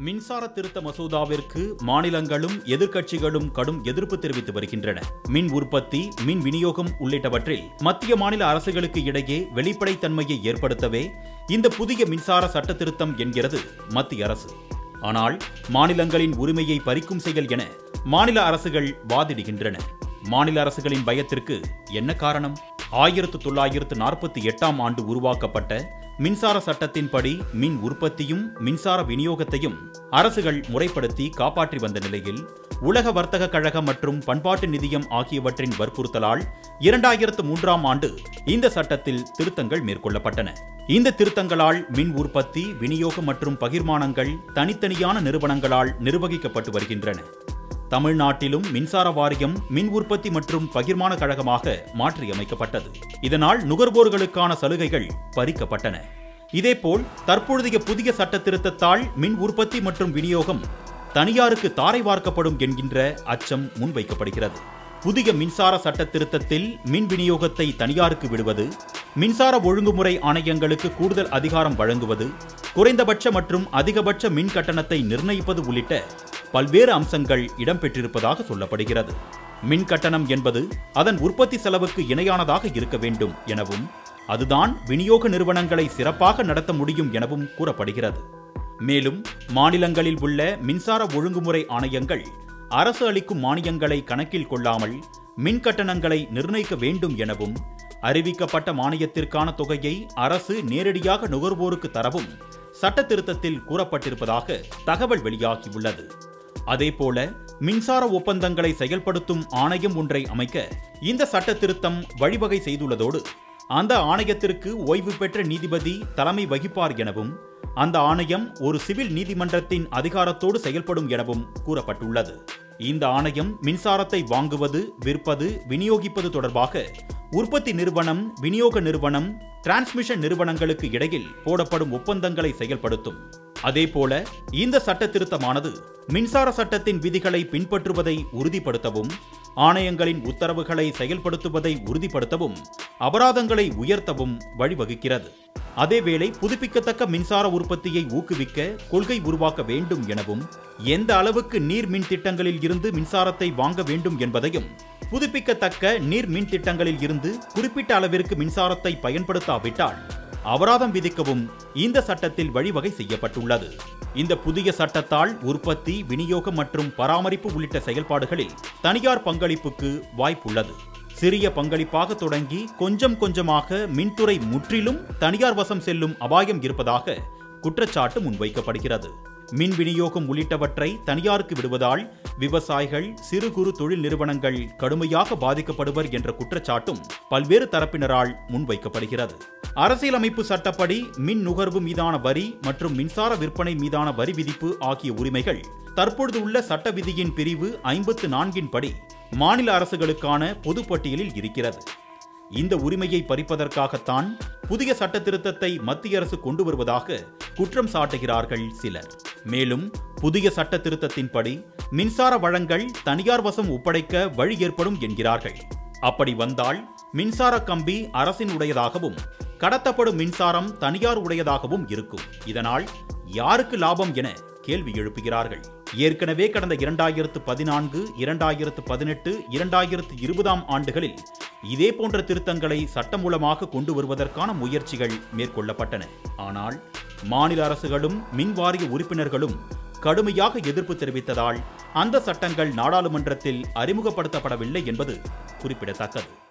மின்சார திருத்த மசோதாவிற்கு மாநிலங்களும் எதிர்க்கட்சிகளும் கடும் எதிர்ப்பு தெரிவித்து வருகின்றன மின் உற்பத்தி மின் விநியோகம் உள்ளிட்டவற்றில் மத்திய மாநில அரசுகளுக்கு இடையே வெளிப்படைத்தன்மையை ஏற்படுத்தவே இந்த புதிய மின்சார சட்ட திருத்தம் என்கிறது மத்திய அரசு ஆனால் மாநிலங்களின் உரிமையை பறிக்கும் செயல் என மாநில அரசுகள் வாதிடுகின்றன மாநில அரசுகளின் பயத்திற்கு என்ன காரணம் ஆயிரத்து தொள்ளாயிரத்து நாற்பத்தி எட்டாம் ஆண்டு உருவாக்கப்பட்ட மின்சார சட்டத்தின்படி மின் உற்பத்தியும் மின்சார விநியோகத்தையும் அரசுகள் முறைப்படுத்தி காப்பாற்றி வந்த நிலையில் உலக வர்த்தக கழகம் மற்றும் பண்பாட்டு நிதியம் ஆகியவற்றின் வற்புறுத்தலால் இரண்டாயிரத்து மூன்றாம் ஆண்டு இந்த சட்டத்தில் திருத்தங்கள் மேற்கொள்ளப்பட்டன இந்த திருத்தங்களால் மின் உற்பத்தி விநியோகம் மற்றும் பகிர்மானங்கள் தனித்தனியான நிறுவனங்களால் நிர்வகிக்கப்பட்டு வருகின்றன தமிழ்நாட்டிலும் மின்சார வாரியம் மின் உற்பத்தி மற்றும் பகிர்மான கழகமாக மாற்றியமைக்கப்பட்டது இதனால் நுகர்வோர்களுக்கான சலுகைகள் பறிக்கப்பட்டன இதேபோல் தற்பொழுதைய புதிய சட்ட திருத்தத்தால் மின் உற்பத்தி மற்றும் விநியோகம் தனியாருக்கு தாரை வார்க்கப்படும் என்கின்ற அச்சம் முன்வைக்கப்படுகிறது புதிய மின்சார சட்ட திருத்தத்தில் மின் விநியோகத்தை தனியாருக்கு விடுவது மின்சார ஒழுங்குமுறை ஆணையங்களுக்கு கூடுதல் அதிகாரம் வழங்குவது குறைந்தபட்ச மற்றும் அதிகபட்ச மின் கட்டணத்தை நிர்ணயிப்பது உள்ளிட்ட பல்வேறு அம்சங்கள் இடம்பெற்றிருப்பதாக சொல்லப்படுகிறது மின் கட்டணம் என்பது அதன் உற்பத்தி செலவுக்கு இணையானதாக இருக்க வேண்டும் எனவும் அதுதான் விநியோக நிறுவனங்களை சிறப்பாக நடத்த முடியும் எனவும் கூறப்படுகிறது மேலும் மாநிலங்களில் உள்ள மின்சார ஒழுங்குமுறை ஆணையங்கள் அரசு அளிக்கும் மானியங்களை கணக்கில் கொள்ளாமல் மின் கட்டணங்களை நிர்ணயிக்க வேண்டும் எனவும் அறிவிக்கப்பட்ட மானியத்திற்கான தொகையை அரசு நேரடியாக நுகர்வோருக்கு தரவும் சட்ட திருத்தத்தில் கூறப்பட்டிருப்பதாக தகவல் வெளியாகியுள்ளது அதேபோல மின்சார ஒப்பந்தங்களை செயல்படுத்தும் ஆணையம் ஒன்றை அமைக்க இந்த சட்ட திருத்தம் வழிவகை செய்துள்ளதோடு அந்த ஆணையத்திற்கு ஓய்வு பெற்ற நீதிபதி தலைமை வகிப்பார் எனவும் அந்த ஆணையம் ஒரு சிவில் நீதிமன்றத்தின் அதிகாரத்தோடு செயல்படும் எனவும் கூறப்பட்டுள்ளது இந்த ஆணையம் மின்சாரத்தை வாங்குவது விற்பது விநியோகிப்பது தொடர்பாக உற்பத்தி நிறுவனம் விநியோக நிறுவனம் டிரான்ஸ்மிஷன் நிறுவனங்களுக்கு இடையில் போடப்படும் ஒப்பந்தங்களை செயல்படுத்தும் அதேபோல இந்த சட்ட திருத்தமானது மின்சார சட்டத்தின் விதிகளை பின்பற்றுவதை உறுதிப்படுத்தவும் ஆணையங்களின் உத்தரவுகளை செயல்படுத்துவதை உறுதிப்படுத்தவும் அபராதங்களை உயர்த்தவும் வழிவகுக்கிறது அதேவேளை புதுப்பிக்கத்தக்க மின்சார உற்பத்தியை ஊக்குவிக்க கொள்கை உருவாக்க வேண்டும் எனவும் எந்த அளவுக்கு நீர் மின் திட்டங்களில் இருந்து மின்சாரத்தை வாங்க வேண்டும் என்பதையும் புதுப்பிக்கத்தக்க நீர் மின் திட்டங்களில் இருந்து குறிப்பிட்ட அளவிற்கு மின்சாரத்தை பயன்படுத்தாவிட்டால் அபராதம் விதிக்கவும் இந்த சட்டத்தில் வழிவகை செய்யப்பட்டுள்ளது இந்த புதிய சட்டத்தால் உற்பத்தி விநியோகம் மற்றும் பராமரிப்பு உள்ளிட்ட செயல்பாடுகளில் தனியார் பங்களிப்புக்கு வாய்ப்புள்ளது சிறிய பங்களிப்பாக தொடங்கி கொஞ்சம் கொஞ்சமாக மின்துறை முற்றிலும் தனியார் வசம் செல்லும் அபாயம் இருப்பதாக குற்றச்சாட்டு முன்வைக்கப்படுகிறது மின் விநியோகம் உள்ளிட்டவற்றை தனியாருக்கு விடுவதால் விவசாயிகள் சிறு குறு தொழில் நிறுவனங்கள் கடுமையாக பாதிக்கப்படுவர் என்ற குற்றச்சாட்டும் பல்வேறு தரப்பினரால் முன்வைக்கப்படுகிறது அரசியலமைப்பு சட்டப்படி மின் நுகர்வு மீதான வரி மற்றும் மின்சார விற்பனை மீதான வரி விதிப்பு ஆகிய உரிமைகள் தற்பொழுது உள்ள சட்ட விதியின் பிரிவு ஐம்பத்து நான்கின் படி மாநில அரசுகளுக்கான பொதுப்பட்டியலில் இருக்கிறது இந்த உரிமையை பறிப்பதற்காகத்தான் புதிய சட்ட திருத்தத்தை மத்திய அரசு கொண்டு வருவதாக குற்றம் சாட்டுகிறார்கள் சிலர் மேலும் புதிய சட்ட திருத்தத்தின்படி மின்சார வழங்கல் தனியார் வசம் ஒப்படைக்க வழி ஏற்படும் என்கிறார்கள் அப்படி வந்தால் மின்சார கம்பி அரசின் உடையதாகவும் கடத்தப்படும் மின்சாரம் தனியார் உடையதாகவும் இருக்கும் இதனால் யாருக்கு லாபம் என கேள்வி எழுப்புகிறார்கள் ஏற்கனவே கடந்த இரண்டாயிரத்து பதினான்கு இரண்டாயிரத்து பதினெட்டு இரண்டாயிரத்து இருபதாம் ஆண்டுகளில் இதே போன்ற திருத்தங்களை சட்டமூலமாக கொண்டு வருவதற்கான முயற்சிகள் மேற்கொள்ளப்பட்டன ஆனால் மாநில அரசுகளும் மின் வாரிய உறுப்பினர்களும் கடுமையாக எதிர்ப்பு தெரிவித்ததால் அந்த சட்டங்கள் நாடாளுமன்றத்தில் அறிமுகப்படுத்தப்படவில்லை என்பது குறிப்பிடத்தக்கது